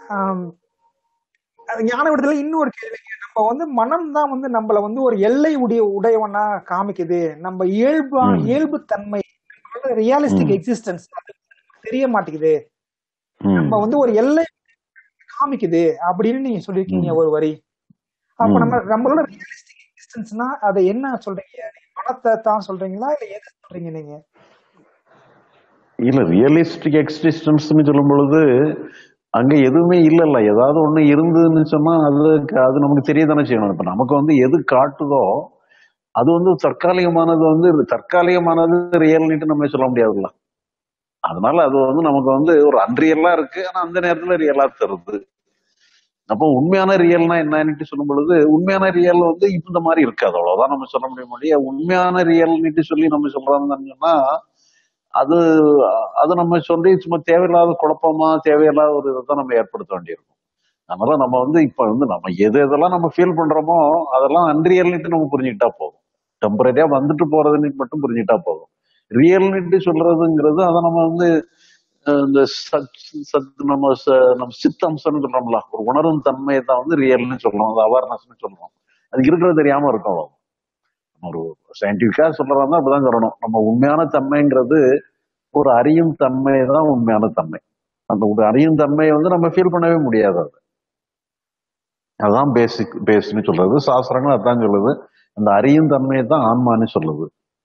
ஆம், அது ஞான விடுதலை இன்னொரு கேள்விங்க நம்ம வந்து மனம் தான் வந்து நம்மள வந்து ஒரு எல்லை உடைய உடையவனா காமிக்குது நம்ம இயல்பா ம். இயல்பு தன்மை ரியலிஸ்டிக் ம். எக்ஸிஸ்டன்ஸ் அது தெரிய மாட்டேங்குது ம். நம்ம வந்து ஒரு எல்லை காமிக்குது அப்படின்னு நீங்க சொல்லிருக்கீங்க ம். ஒரு வரி அப்ப ம். நம்ம நம்மளோட ரியலிஸ்டிக் எக்ஸிஸ்டன்ஸ்னா அதை என்ன சொல்றீங்க நீங்க பணத்தை தான் சொல்றீங்களா இல்ல எதை சொல்றீங்க நீங்க இல்ல ரியலிஸ்டிக் எக்ஸிஸ்டன்ஸ்னு சொல்லும் பொழுது அங்க எதுவுமே இல்லல்ல ஏதாவது ஒண்ணு இருந்ததுன்னு சொன்னா அது அது நமக்கு தெரியதானே செய்யணும் இப்ப நமக்கு வந்து எது காட்டுதோ அது வந்து தற்காலிகமானது வந்து தற்காலிகமானது ரியல்னிட்டு நம்ம சொல்ல முடியாதுல்ல அதனால அது வந்து நமக்கு வந்து ஒரு அன்ரியலா இருக்கு ஆனா அந்த நேரத்துல ரியலா தருது அப்போ உண்மையான ரியல்னா என்னன்னு சொல்லும் பொழுது உண்மையான ரியல் வந்து இப்ப இந்த மாதிரி இருக்காது அவ்வளவுதான் நம்ம சொல்ல முடிய முடியும் உண்மையான ரியல்னிட்டு சொல்லி நம்ம சொல்றோம்னு சொன்னா அது அது நம்ம சொல்லி சும்மா தேவையில்லாத குழப்பமா தேவையில்லாத ஒரு இதை நம்ம ஏற்படுத்த வேண்டியிருக்கும் அதனால நம்ம வந்து இப்ப வந்து நம்ம எது எதெல்லாம் நம்ம ஃபீல் பண்றோமோ அதெல்லாம் அன்ரியல்னிட்டு நம்ம புரிஞ்சுக்கிட்டா போதும் டெம்பரரியா வந்துட்டு போறதுன்னு மட்டும் புரிஞ்சுக்கிட்டா போதும் ரியல்னிட்டு சொல்றதுங்கிறது அதை நம்ம வந்து அஹ், இந்த சத் சத் நம்ம ச- நம்ம சித்தம்சம்னு சொல்றோம்ல ஒரு உணரும் தன்மையை தான் வந்து ரியல்னு சொல்றோம் அது அவேர்னஸ்னு சொல்றோம் அது இருக்கிறது தெரியாம இருக்கும் அவ்வளவு ஒரு சயின்டிபிக்கா சொல்றதா அப்படிதான் சொல்லணும் நம்ம உண்மையான தன்மைங்கிறது ஒரு அறியும் தன்மை தான் உண்மையான தன்மை அந்த ஒரு அறியும் தன்மையை வந்து நம்ம ஃபீல் பண்ணவே முடியாது அது அதுதான் பேசிக் பேஸ்னு சொல்றது சாஸ்திரங்கள் அதான் சொல்லுது அந்த அறியும் தன்மையை தான் ஆன்மான்னு சொல்லுது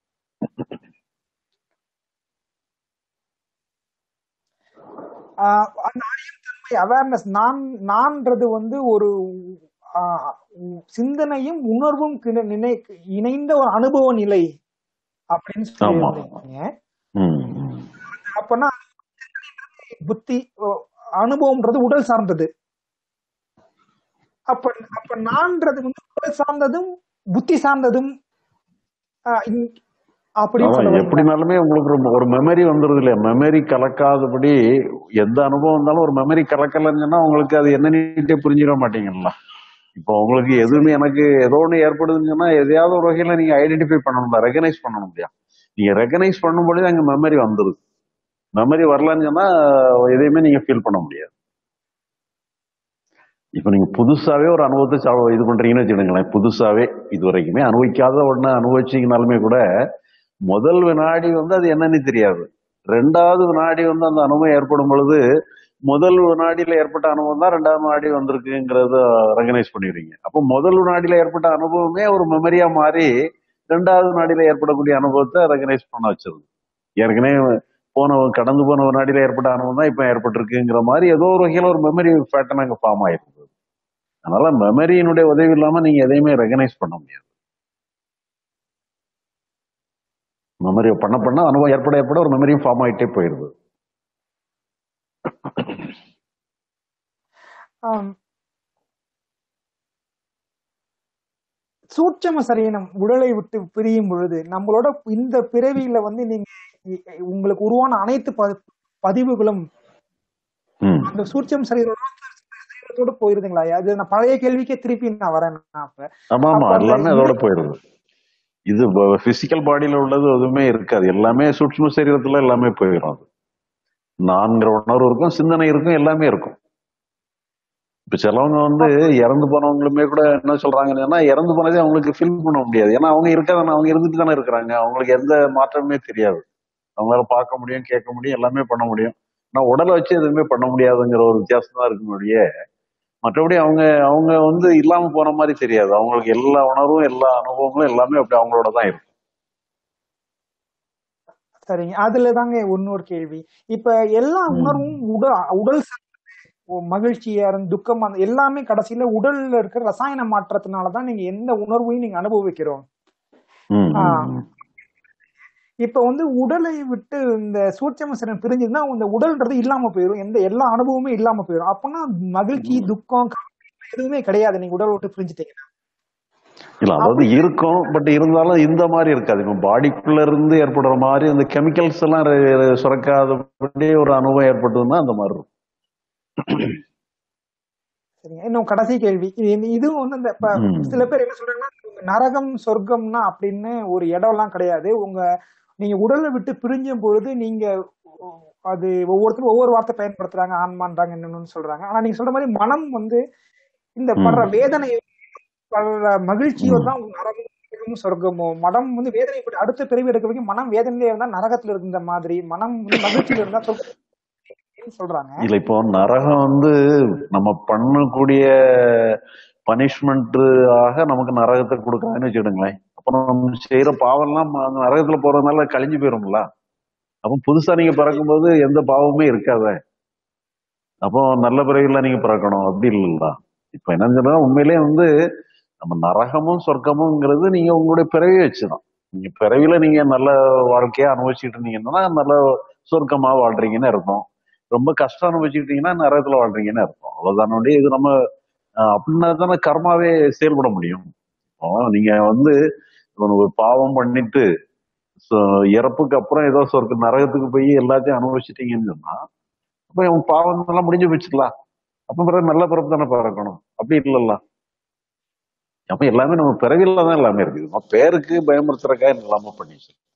ஆஹ் அந்த அறியும் தன்மை அவேர்னஸ் நான் நான்ன்றது வந்து ஒரு ஆஹ் உ- சிந்தனையும் உணர்வும் கிண- நினை இணைந்த ஒரு அனுபவ நிலை அப்படின்னு ஆமா சொல்லியிருந்தீங்க ம், ம். அப்பனா புத்தி ஓ, அனுபவம்ன்றது உடல் சார்ந்தது அப்ப அப்ப நான்றது வந்து உடல் சார்ந்ததும் புத்தி சார்ந்ததும் ஆஹ் இந்- அப்படின்னு அதான் சொல்ல வரீங்களா எப்படினாலுமே உங்களுக்கு ஒரு- ஒரு மெமரி வந்துருது இல்லையா மெமரி கலக்காதபடி எந்த அனுபவம் இருந்தாலும் ஒரு மெமரி கலக்கலன்னு சொன்னா உங்களுக்கு அது என்ன நீட்டே புரிஞ்சிட மாட்டீங்கல்ல இப்போ உங்களுக்கு எதுவுமே எனக்கு ஏதோ ஒன்று ஏற்படுதுன்னு சொன்னா எதையாவது ஒரு வகையில நீங்க ஐடென்டிஃபை பண்ணணும்ல ரெகனைஸ் பண்ணணும் இல்லையா நீங்க ரெகனைஸ் பண்ணும்பொழுது அங்க மெமரி வந்துருது மெமரி வரலன்னு சொன்னா எதையுமே நீங்க ஃபீல் பண்ண முடியாது இப்ப நீங்க புதுசாவே ஒரு அனுபவத்தை சா- இது பண்றீங்கன்னு வச்சுக்கோங்களேன் புதுசாவே இது வரைக்குமே அனுபவிக்காத ஒண்ணு அனுபவிச்சீங்கனாலுமே கூட முதல் வினாடி வந்து அது என்னன்னு தெரியாது ரெண்டாவது வினாடி வந்து அந்த அனுபவம் ஏற்படும் பொழுது முதல் வினாடியில ஏற்பட்ட அனுபவம் தான் ரெண்டாவது வினாடி வந்திருக்குங்கிறத ரெகனைஸ் பண்ணிடுவீங்க அப்போ முதல் வினாடியில ஏற்பட்ட அனுபவமே ஒரு மெமரியா மாறி ரெண்டாவது வினாடியில ஏற்படக்கூடிய அனுபவத்தை ரெகனைஸ் பண்ண வச்சிருது ஏற்கனவே போன கடந்து போன வினாடியில ஏற்பட்ட அனுபவம் தான் இப்ப ஏற்பட்டிருக்குங்கிற மாதிரி ஏதோ ஒரு வகையில ஒரு மெமரி பேட்டர்ன் அங்க ஃபார்ம் ஆயிருக்குது அதனால மெமரியினுடைய உதவி இல்லாம நீங்க எதையுமே ரெகனைஸ் பண்ண முடியாது மெமரி பண்ண பண்ண அனுபவம் ஏற்பட ஏற்பட ஒரு மெமரியும் ஃபார்ம் ஆயிட்டே போயிருது ஆம். சூட்சம சரீரம் உடலை விட்டு பிரியும் பொழுது நம்மளோட இந்த பிறவியில வந்து நீங்க இ- உங்களுக்கு உருவான அனைத்து ப- பதிவுகளும் ம். அந்த சூட்சம் சரீரோட சரீரத்தோட போயிருதுங்களா அது நான் பழைய கேள்விக்கே திருப்பி நான் வரேன் நான் அப்ப ஆமா ஆமா அப்ப அந்த எல்லாமே இது அதோட போயிருது இது பிசிக்கல் பாடியில உள்ளது எதுவுமே இருக்காது எல்லாமே சூட்சும சரீரத்துல எல்லாமே போயிடும் அது நான்கிற உணர்வு இருக்கும் சிந்தனை இருக்கும் எல்லாமே இருக்கும் இப்ப சிலவங்க வந்து இறந்து போனவங்களுமே கூட என்ன சொல்றாங்கன்னா இறந்து போனதே அவங்களுக்கு ஃபீல் பண்ண முடியாது ஏன்னா அவங்க இருக்காதானே அவங்க இருந்துட்டு தானே இருக்கிறாங்க அவங்களுக்கு எந்த மாற்றமே தெரியாது அவங்களால பார்க்க முடியும் கேட்க முடியும் எல்லாமே பண்ண முடியும் ஆனா உடலை வச்சு எதுவுமே பண்ண முடியாதுங்கிற ஒரு வித்தியாசம் தான் இருக்கும் ஒழிய மற்றபடி அவங்க அவங்க வந்து இல்லாம போன மாதிரி தெரியாது அவங்களுக்கு எல்லா உணர்வும் எல்லா அனுபவங்களும் எல்லாமே அப்படி அவங்களோட தான் இருக்கும் சரிங்க அதுல தாங்க இன்னொரு கேள்வி இப்ப எல்லா ம். உணர்வும் உடல் உடல் சார்ந்தது. ஓ, மகிழ்ச்சியா இருந்து துக்கம் அந்த எல்லாமே கடைசியில உடல்ல இருக்கிற ரசாயன மாற்றத்தினாலதான் நீங்க எந்த உணர்வையும் நீங்க அனுபவிக்கிறோம் ம், ஆஹ் ம், ம். இப்ப வந்து உடலை விட்டு இந்த சூட்சம சரீரம் பிரிஞ்சதுன்னா இந்த உடல்ன்றது இல்லாம போயிடும் எந்த எல்லா அனுபவமுமே இல்லாம போயிடும் அப்பனா மகிழ்ச்சி துக்கம் கவலை எதுவுமே கிடையாது நீங்க உடல் விட்டு பிரிஞ்சுட்டீங்கன்னா இல்ல அதாவது அப்படி இருக்கும் பட் இருந்தாலும் இந்த மாதிரி இருக்காது இப்போ பாடிக்குள்ள இருந்து ஏற்படுற மாதிரி அந்த கெமிக்கல்ஸ் எல்லாம் ரெ- சுரக்காதபடி ஒரு அனுபவம் ஏற்பட்டதுன்னா அந்த மாதிரி இருக்கும் சரிங்க இன்னும் கடைசி கேள்வி இது இதுவும் வந்து இந்த இப்ப ம். சில பேர் என்ன சொல்றாங்கன்னா நரகம் சொர்க்கம்னா அப்படின்னு ஒரு இடம் எல்லாம் கிடையாது உங்க நீங்க உடலை விட்டு பிரிஞ்சும் பொழுது நீங்க அது ஒவ்வொருத்தரும் ஒவ்வொரு வார்த்தை பயன்படுத்துறாங்க ஆன்மான்றாங்க என்னன்னு சொல்றாங்க ஆனா நீங்க சொல்ற மாதிரி மனம் வந்து இந்த ம். படுற வேதனையோ படுற மகிழ்ச்சியோ ம். தான் நரகமும் சொர்க்கமோ மனம் வந்து வேதனைப்பட்டு அடுத்த பிறவி எடுக்க வரைக்கும் மனம் வேதனையில இருந்தா நரகத்துல இருந்த மாதிரி மனம் வந்து மகிழ்ச்சியில இருந்தா சொர்க்கம் சொல்றாங்க இல்ல இப்போ நரகம் வந்து நம்ம பண்ணக்கூடிய பனிஷ்மெண்ட் ஆக நமக்கு நரகத்தை கொடுக்குறாங்கன்னு வச்சுக்கிடுங்களேன் அப்புறம் நம்ம செய்யற பாவம்லாம் அந்த நரகத்துல போறதுனால கழிஞ்சு போயிரும்ல அப்போ புதுசா நீங்க பிறக்கும்போது எந்த பாவமுமே இருக்காதே அப்போ நல்ல பிறவில நீங்க பிறக்கணும் அப்படி இல்லைல்ல இப்ப என்னன்னு சொன்னா உண்மையிலேயே வந்து நம்ம நரகமும் சொர்க்கமுங்கிறது நீங்க உங்களுடைய பிறவியை வச்சுதான் நீங்க பிறவில நீங்க நல்ல வாழ்க்கையா அனுபவிச்சுட்டு இருந்தீங்கன்னா நல்ல சொர்க்கமா வாழ்றீங்கன்னு அர்த்தம் ரொம்ப கஷ்டம் அனுபவிச்சுக்கிட்டீங்கன்னா நரகத்துல வாழ்றீங்கன்னு அர்த்தம் அவ்வளவுதானே இது நம்ம அஹ், அப்படின்னா தானே கர்மாவே செயல்பட முடியும் இப்போ நீங்க வந்து ஒரு பாவம் பண்ணிட்டு so, இறப்புக்கு அப்புறம் ஏதோ சொர்க்க நரகத்துக்கு போய் எல்லாத்தையும் அனுபவிச்சிட்டீங்கன்னு சொன்னா அப்ப உன் பாவம் எல்லாம் முடிஞ்சு போச்சுக்கலாம் அப்ப பிறகு நல்ல பிறப்பு தானே பிறக்கணும் அப்படி இல்லல்ல அப்ப எல்லாமே நம்ம பிறவில தான் எல்லாமே இருக்குது நம்ம பேருக்கு பயமுறுத்துறக்காக எல்லாமே பண்ணிச்சு